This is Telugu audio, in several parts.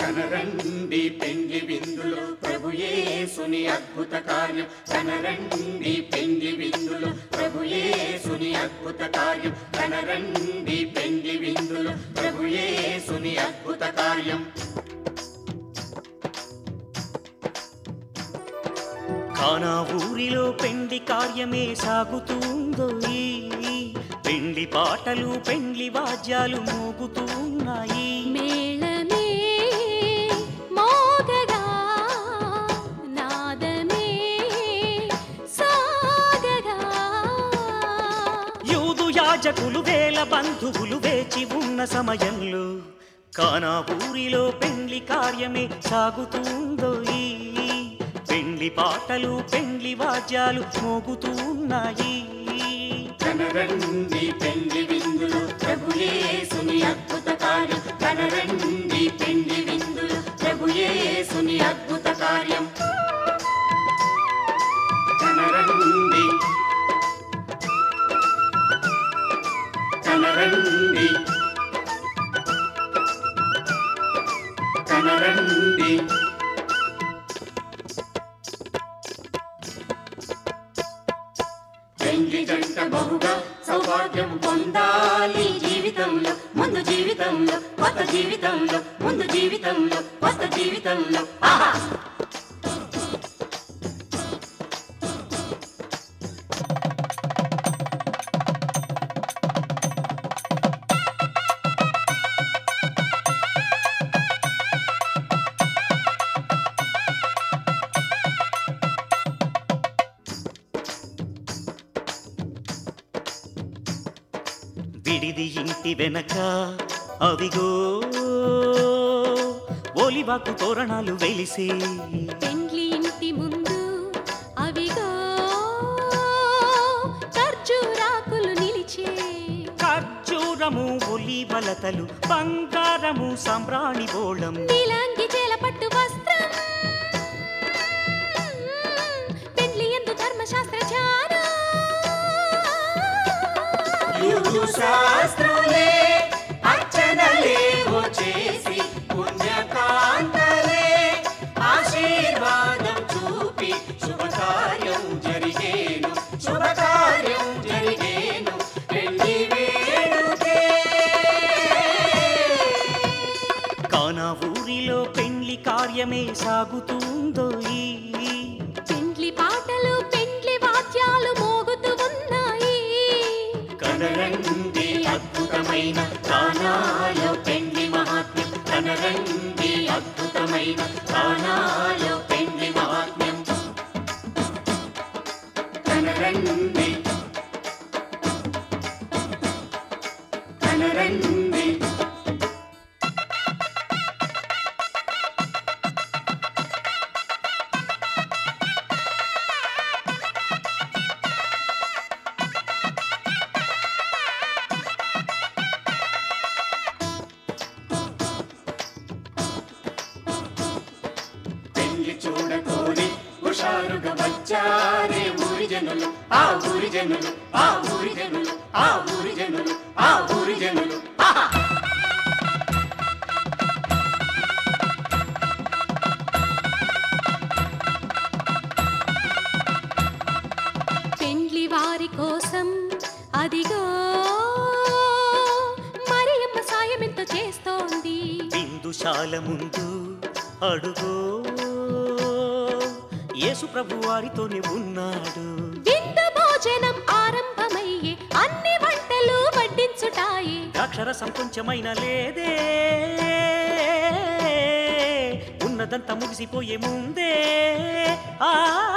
కనరండి పెండ్లి విందులు ప్రభు యేసుని అద్భుత కార్యం కనరండి పెండ్లి విందులు ప్రభు యేసుని అద్భుత కార్యం కనరండి పెండ్లి విందులు ప్రభు యేసుని అద్భుత కార్యం కానా ఊరిలో పెండ్లి కార్యమే సాగుతుందో ఈ పెండ్లి పాటలు పెండ్లి వాద్యాలు మోగుతున్నాయి మేళమే మోగగా నాదమే సాగగా యూదు యాజకులు వేల బంధువులు వేచి ఉన్న సమయంలో కానా ఊరిలో పెండ్లి కార్యమే సాగుతుందో ఈ పెండ్లి పాటలు పెండ్లి వాద్యాలు మోగుతున్నాయి కనరండి పెండ్లి విందులు ప్రభు యేసుని అద్భుత కార్యం కనరండి పెండ్లి విందులు ప్రభు యేసుని అద్భుత కార్యం కనరండి కనరండి కనరండి పెండ్లి జంట బహుగా సౌభాగ్యం పొందాలి జీవితంలో ముందు జీవితంలో కొత్త జీవితంలో ముందు జీవితంలో కొత్త జీవితంలో ఆహా విడిది ఇంటి వెనక అవిగో ఒలివాకు తోరణాలు వెలిసే పెండ్లి ఇంటి ముందు అవిగో ఖర్జూరాకులు నిలిచే ఖర్జూరము ఒలివలతలు బంగారము సంబ్రాణి బోళం నీలంగి చేలపట్టు వస్త్రం పెండ్లి ఎందు ధర్మశాస్త్ర ధ్యానం యుగు శాస్త్రులే అర్చనలే చేసి పుణ్యకాంతలే ఆశీర్వాదం చూపి శుభకార్యం జరిగేను శుభకార్యం జరిగేను పెళ్లి వేడుకే కానా ఊరిలో పెండ్లి కార్యమే సాగుతుందో ఈ పెండ్లి పాటలు పెండ్లి వాద్యాలు మోగుతూ ఉన్నాయి కనరండి అద్భుతమైన కానాలో పెండ్లి మహాత్మ్యం కనరండి అద్భుతమైన కానాలో పెండ్లి మహాత్మ్యం కనరండి కనరండి పెళ్లి చూడకోరి హుషారుగా వచ్చారే ఊరి జనులు ఆ ఊరి జనులు ఆ ఊరి జనులు ఆ ఊరి జనులు ఆ ఊరి జనులు ఆహా! పెండ్లి వారి కోసం అదిగో మరియమ్మ సాయం ఎంత చేస్తోంది బిందుశాల ముందు అడుగో యేసు ప్రభు వారితోనే ఉన్నాడు విందు భోజనం ఆరంభమయ్యే అన్ని వంటలు వడ్డించుటాయి ద్రాక్షరసం కొంచెమైన లేదే ఉన్నదంతా ముగిసిపోయే ముందే ఆ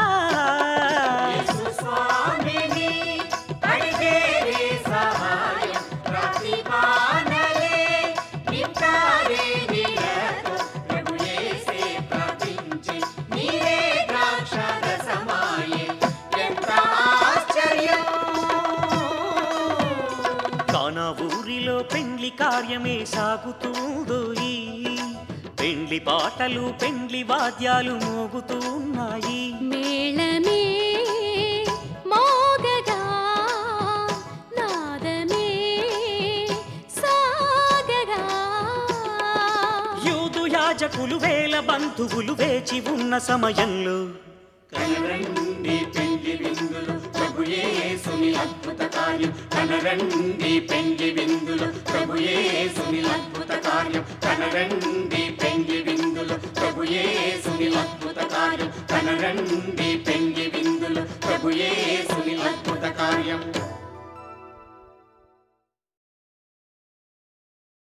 స్వామిని అడిగేరే సహాయం ప్రతిపానలే నింపారే నీరతో ప్రభు యేసే ప్రార్థించి నీరే ద్రాక్షరసమాయే ఎంత ఆశ్చర్యం కానా ఊరిలో పెండ్లి కార్యమే సాగుతుందో ఈ పెండ్లి పాటలు పెండ్లి వాద్యాలు మోగుతున్నాయి మేళమే మోగగా నాదమే సాగగా భజకులు వేల బంధువులు వేచి ఉన్న సమయంలో కనరండి పెండ్లి విందులు ప్రభు యేసుని అద్భుత కార్యం కనరండి పెండ్లి విందులు ప్రభు యేసుని అద్భుత కార్యం కనరండి పెండ్లి విందులు ప్రభు యేసుని అద్భుత కార్యం కనరండి పెండ్లి